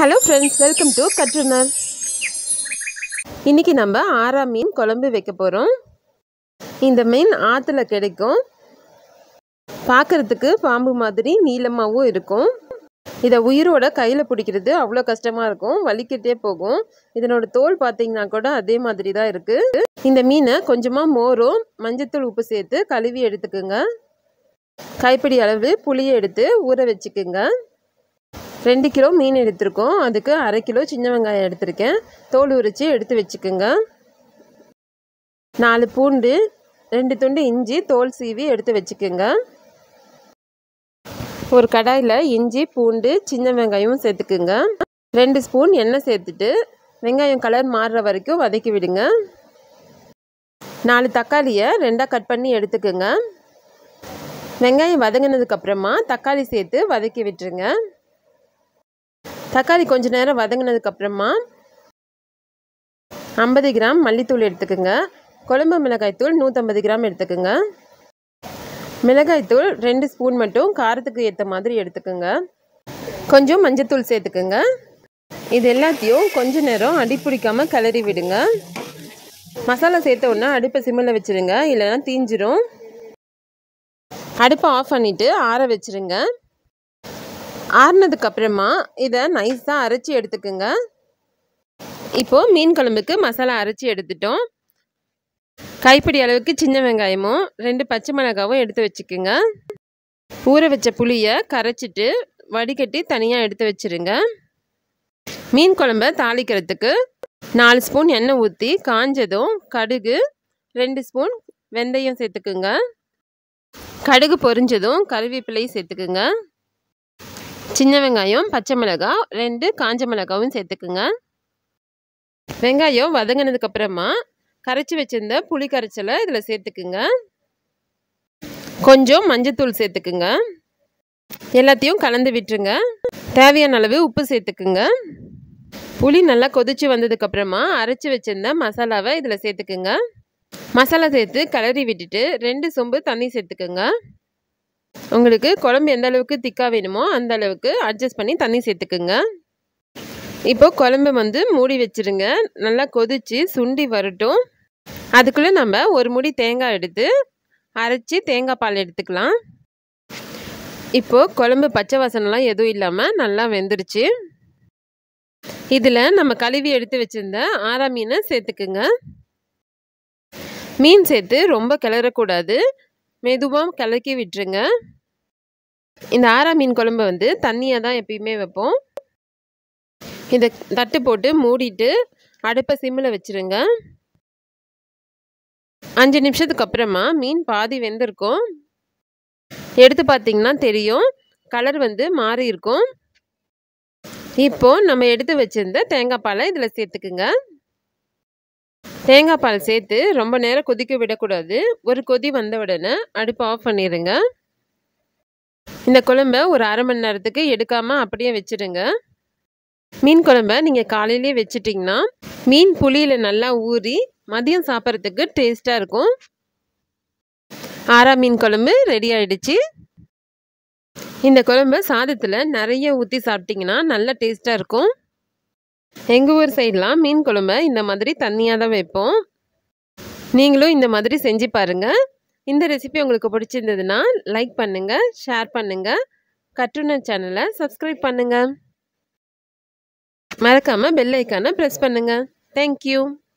hello friends welcome to கற்றுனர் இன்றைக்கி நம்ம ஆறா மீன் குழம்பு வைக்க போகிறோம் இந்த மீன் ஆற்றுல கிடைக்கும் பார்க்குறதுக்கு பாம்பு மாதிரி நீளமாகவும் இருக்கும் இதை உயிரோட கையில் பிடிக்கிறது அவ்வளோ கஷ்டமாக இருக்கும் வலிக்கிட்டே போகும் இதனோட தோல் பார்த்தீங்கன்னா கூட அதே மாதிரி தான் இருக்குது இந்த மீனை கொஞ்சமாக மோரும் மஞ்சத்தூள் உப்பு சேர்த்து கழுவி எடுத்துக்குங்க கைப்பிடி அளவு புளியை எடுத்து ஊற வச்சுக்குங்க ரெண்டு கிலோ மீன் எடுத்திருக்கோம் அதுக்கு அரை கிலோ சின்ன வெங்காயம் எடுத்திருக்கேன் தோல் உரித்து எடுத்து வச்சுக்கோங்க நாலு பூண்டு ரெண்டு துண்டு இஞ்சி தோல் சீவி எடுத்து வச்சுக்கோங்க ஒரு கடாயில் இஞ்சி பூண்டு சின்ன வெங்காயமும் சேர்த்துக்குங்க ரெண்டு ஸ்பூன் எண்ணெய் சேர்த்துட்டு வெங்காயம் கலர் மாறுற வரைக்கும் வதக்கி விடுங்க நாலு தக்காளியை ரெண்டாக கட் பண்ணி எடுத்துக்கோங்க வெங்காயம் வதங்கினதுக்கப்புறமா தக்காளி சேர்த்து வதக்கி விட்டுருங்க தக்காளி கொஞ்ச நேரம் வதங்கினதுக்கப்புறமா ஐம்பது கிராம் மல்லித்தூள் எடுத்துக்கோங்க குழம்பு மிளகாய்த்தூள் நூற்றம்பது கிராம் எடுத்துக்கோங்க மிளகாய்த்தூள் ரெண்டு ஸ்பூன் மட்டும் காரத்துக்கு ஏற்ற மாதிரி எடுத்துக்கோங்க கொஞ்சம் மஞ்சத்தூள் சேர்த்துக்கோங்க இது எல்லாத்தையும் கொஞ்ச நேரம் அடி பிடிக்காமல் கிளறி விடுங்க மசாலா சேர்த்த உடனே அடுப்பை சிம்மில் வச்சுருங்க இல்லைன்னா தீஞ்சிரும் அடுப்பை ஆஃப் பண்ணிவிட்டு ஆற வச்சுருங்க ஆறுனதுக்கு அப்புறமா இதை நைஸாக அரைச்சி எடுத்துக்கோங்க இப்போது மீன் குழம்புக்கு மசாலா அரைச்சி எடுத்துட்டோம் கைப்பிடி அளவுக்கு சின்ன வெங்காயமும் ரெண்டு பச்சை மிளகாவும் எடுத்து வச்சுக்கோங்க ஊற வச்ச புளியை கரைச்சிட்டு வடிகட்டி தனியாக எடுத்து வச்சுருங்க மீன் குழம்ப தாளிக்கிறதுக்கு நாலு ஸ்பூன் எண்ணெய் ஊற்றி காஞ்சதும் கடுகு ரெண்டு ஸ்பூன் வெந்தயம் சேர்த்துக்குங்க கடுகு பொரிஞ்சதும் கருவேப்பிலை சேர்த்துக்குங்க சின்ன வெங்காயம் பச்சை மிளகாய் ரெண்டு காஞ்ச மிளகாவும் சேர்த்துக்குங்க வெங்காயம் வதங்கினதுக்கப்புறமா கரைச்சி வச்சுருந்த புளி கரைச்சலை இதில் சேர்த்துக்குங்க கொஞ்சம் மஞ்சத்தூள் சேர்த்துக்குங்க எல்லாத்தையும் கலந்து விட்டுருங்க தேவையான அளவு உப்பு சேர்த்துக்குங்க புளி நல்லா கொதிச்சு வந்ததுக்கப்புறமா அரைச்சி வச்சுருந்த மசாலாவை இதில் சேர்த்துக்குங்க மசாலா சேர்த்து கிளறி விட்டுட்டு ரெண்டு சொம்பு தண்ணி சேர்த்துக்குங்க உங்களுக்கு குழம்பு எந்த அளவுக்கு திக்காக வேணுமோ அந்த அளவுக்கு அட்ஜஸ்ட் பண்ணி தண்ணி சேர்த்துக்குங்க இப்போ குழம்பு வந்து மூடி வச்சுருங்க நல்லா கொதித்து சுண்டி வரட்டும் அதுக்குள்ளே நம்ம ஒரு முடி தேங்காய் எடுத்து அரைச்சி தேங்காய் பால் எடுத்துக்கலாம் இப்போது குழம்பு பச்சை வாசனைலாம் எதுவும் இல்லாமல் நல்லா வெந்துருச்சு இதில் நம்ம கழுவி எடுத்து வச்சுருந்த ஆறா மீனை சேர்த்துக்குங்க மீன் சேர்த்து ரொம்ப கிளறக்கூடாது மெதுவாக கலக்கி விட்டுருங்க இந்த ஆறா மீன் குழம்பு வந்து தண்ணியாக தான் எப்பயுமே வைப்போம் இதை தட்டு போட்டு மூடிட்டு அடுப்பை சிம்மில் வச்சுருங்க அஞ்சு நிமிஷத்துக்கு அப்புறமா மீன் பாதி வெந்திருக்கும் எடுத்து பார்த்தீங்கன்னா தெரியும் கலர் வந்து மாறி இருக்கும் இப்போ நம்ம எடுத்து வச்சிருந்த தேங்காய் பாலை இதில் சேர்த்துக்குங்க தேங்காய் பால் சேர்த்து ரொம்ப நேரம் கொதிக்க விடக்கூடாது ஒரு கொதி வந்த உடனே அடுப்பை ஆஃப் பண்ணிடுங்க இந்த குழம்ப ஒரு அரை மணி நேரத்துக்கு எடுக்காமல் அப்படியே வச்சுடுங்க மீன் குழம்ப நீங்கள் காலையிலே வச்சிட்டிங்கன்னா மீன் புளியில் நல்லா ஊறி மதியம் சாப்பிட்றதுக்கு டேஸ்ட்டாக இருக்கும் ஆறா மீன் குழம்பு ரெடி ஆயிடுச்சு இந்த குழம்பு சாதத்தில் நிறைய ஊற்றி சாப்பிட்டிங்கன்னா நல்ல டேஸ்ட்டாக இருக்கும் எங்கள் ஊர் சைட்லாம் மீன் குழம்ப இந்த மாதிரி தண்ணியாக தான் வைப்போம் நீங்களும் இந்த மாதிரி செஞ்சு பாருங்கள் இந்த ரெசிபி உங்களுக்கு பிடிச்சிருந்ததுன்னா லைக் பண்ணுங்கள் ஷேர் பண்ணுங்கள் கட்டுனர் சேனலை சப்ஸ்கிரைப் பண்ணுங்கள் மறக்காமல் பெல் ஐக்கானை ப்ரெஸ் பண்ணுங்கள் தேங்க்யூ